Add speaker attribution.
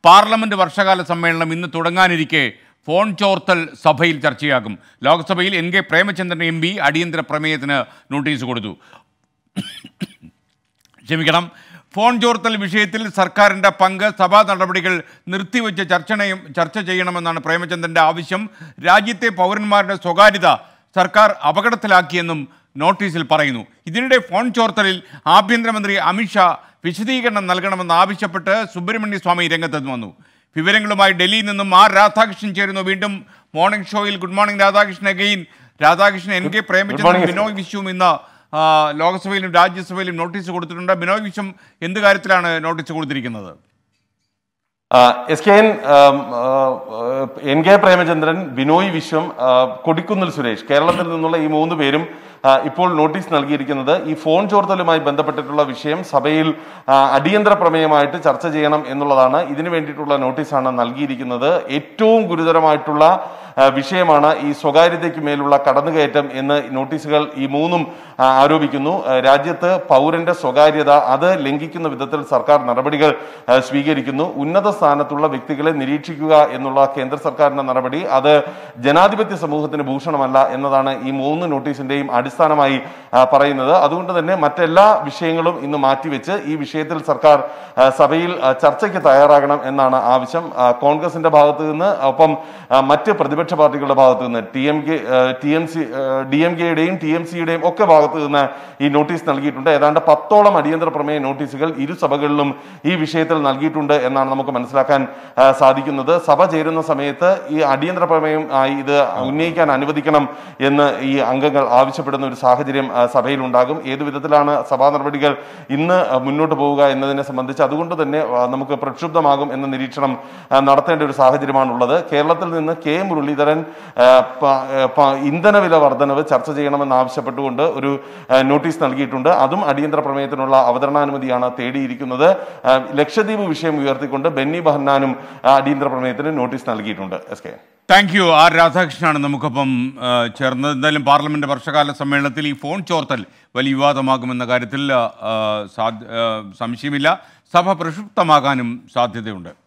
Speaker 1: parliament വർഷകാല സമ്മേളനം ഇന്ന് തുടങ്ങാനിരിക്കെ ഫോൺ ചോർത്തൽ സഭയിൽ ചർച്ചയാകും ലോക്സഭയിൽ N K Premachandran M P അടിയന്തര പ്രമേയത്തിന് നോട്ടീസ് കൊടുത്തു ക്ഷമിക്കണം ഫോൺ ചോർത്തൽ വിഷയത്തിൽ സർക്കാരിൻ്റെ പങ്ക് സഭാ നടപടികൾ നിർത്തിവെച്ച് ചർച്ചണയും ചർച്ച ചെയ്യണമെന്നാണ് പ്രേമചന്ദ്രൻ്റെ ആവശ്യം രാജ്യത്തെ പൗരന്മാരുടെ സ്വകാര്യത സർക്കാർ അപകടത്തിലാക്കിയെന്നും നോട്ടീസിൽ പറയുന്നു ഇതിനിടെ ഫോൺ ചോർത്തലിൽ ആഭ്യന്തരമന്ത്രി അമിത്ഷാ വിശദീകരണം നൽകണമെന്ന് ആവശ്യപ്പെട്ട് സുബ്രഹ്മണ്യ സ്വാമി രംഗത്തെന്ന് വന്നു വിവരങ്ങളുമായി ഡൽഹിയിൽ നിന്നും ആർ രാധാകൃഷ്ണൻ ചേരുന്നു വീണ്ടും മോർണിംഗ് ഷോയിൽ good morning Radhakrishnan again Radhakrishnan N K Premachandran
Speaker 2: morning,
Speaker 1: Binoy വിശ്വവും ഇന്ന് ആ, ലോക്സഭയിലും രാജ്യസഭയിലും നോട്ടീസ് കൊടുത്തിട്ടുണ്ട് ബിനോയ് വിശ്വം എന്ത് കാര്യത്തിലാണ് നോട്ടീസ് കൊടുത്തിരിക്കുന്നത്
Speaker 2: ആ, എസ് കെ എൻ ആം, ആ, എൻ കെ പ്രേമചന്ദ്രൻ ബിനോയ് വിശ്വം ആ, കൊടിക്കുന്നിൽ സുരേഷ് കേരളത്തിൽ നിന്നുള്ള ഈ മൂന്ന് പേരും ആ, ഇപ്പോൾ നോട്ടീസ് നൽകിയിരിക്കുന്നത് ഈ ഫോൺ ചോർത്തലുമായി ബന്ധപ്പെട്ടിട്ടുള്ള വിഷയം സഭയിൽ ആ, അടിയന്തര പ്രമേയമായിട്ട് ചർച്ച ചെയ്യണം എന്നുള്ളതാണ് ഇതിനു വേണ്ടിയിട്ടുള്ള നോട്ടീസാണ് നൽകിയിരിക്കുന്നത് ഏറ്റവും ഗുരുതരമായിട്ടുള്ള ആ, വിഷയമാണ് ഈ സ്വകാര്യതയ്ക്ക് മേലുള്ള കടന്നുകയറ്റം എന്ന് നോട്ടീസുകൾ ഈ മൂന്നും ആ, ആരോപിക്കുന്നു ആ, രാജ്യത്ത് പൗരന്റെ സ്വകാര്യത അത് ലംഘിക്കുന്ന വിധത്തിൽ സർക്കാർ നടപടികൾ ആ, സ്വീകരിക്കുന്നു ഉന്നത സ്ഥാനത്തുള്ള വ്യക്തികളെ നിരീക്ഷിക്കുക എന്നുള്ള കേന്ദ്ര സർക്കാരിന്റെ നടപടി അത് ജനാധിപത്യ സമൂഹത്തിന് ഭൂഷണമല്ല എന്നതാണ് ഈ മൂന്ന് നോട്ടീസിന്റെയും അടിസ്ഥാനമായി ആ, പറയുന്നത് അതുകൊണ്ട് തന്നെ മറ്റെല്ലാ വിഷയങ്ങളും ഇന്ന് മാറ്റിവെച്ച് ഈ വിഷയത്തിൽ സർക്കാർ ആ, സഭയിൽ ആ, ചർച്ചയ്ക്ക് തയ്യാറാകണം എന്നാണ് ആവശ്യം ആ, കോൺഗ്രസിന്റെ ഭാഗത്ത് നിന്ന് ഒപ്പം ആ, മറ്റ് പ്രതിപക്ഷ പാർട്ടികളുടെ ഭാഗത്ത് നിന്ന് T M K T M C D M കെയുടെയും ടി എം സിയുടെയും ഒക്കെ ഭാഗത്ത് നിന്ന് ഈ നോട്ടീസ് നൽകിയിട്ടുണ്ട് ഏതാണ്ട് പത്തോളം അടിയന്തര പ്രമേയ നോട്ടീസുകൾ ഇരു സഭകളിലും ഈ വിഷയത്തിൽ നൽകിയിട്ടുണ്ട് എന്നാണ് നമുക്ക് മനസ്സിലാക്കാൻ ആ, സാധിക്കുന്നത് സഭ ചേരുന്ന സമയത്ത് ഈ അടിയന്തര പ്രമേയം ആയി ഇത് ഉന്നയിക്കാൻ അനുവദിക്കണം എന്ന് ഈ അംഗങ്ങൾ ആവശ്യപ്പെടുന്ന ഒരു സാഹചര്യം ആ, സഭയിൽ ഉണ്ടാകും ഏതു വിധത്തിലാണ് സഭാ നടപടികൾ ഇന്ന് ആ, മുന്നോട്ട് പോവുക എന്നതിനെ സംബന്ധിച്ച് അതുകൊണ്ട് തന്നെ ആ, നമുക്ക് പ്രക്ഷുബ്ധമാകും എന്ന നിരീക്ഷണം ആ, നടത്തേണ്ട ഒരു സാഹചര്യമാണുള്ളത് കേരളത്തിൽ നിന്ന് കെ മുരളീധരൻ ആ, പ- പ- ഇന്ധനവില വർധനവ് ചർച്ച ചെയ്യണമെന്ന് ആവശ്യപ്പെട്ടുകൊണ്ട് ഒരു ആ, നോട്ടീസ് നൽകിയിട്ടുണ്ട് അതും അടിയന്തര പ്രമേയത്തിനുള്ള അവതരണാനുമതിയാണ് തേടിയിരിക്കുന്നത് ആ, ലക്ഷദ്വീപ് വിഷയം ഉയർത്തിക്കൊണ്ട് ബെന്നി ബഹന്നാനും ആ, അടിയന്തര പ്രമേയത്തിന് നോട്ടീസ് നൽകിയിട്ടുണ്ട് S K
Speaker 1: thank you R രാധാകൃഷ്ണനാണ് നമുക്കൊപ്പം ആ, ചേർന്നത് എന്തായാലും പാർലമെന്റ് വർഷകാല സമ്മേളനത്തിൽ ഈ ഫോൺ ചോർത്തൽ വലിയ വിവാദമാകുമെന്ന കാര്യത്തിൽ ആ, സാധ്യ- ആ, സംശയമില്ല സഭ പ്രക്ഷുബ്ധമാകാനും സാധ്യതയുണ്ട്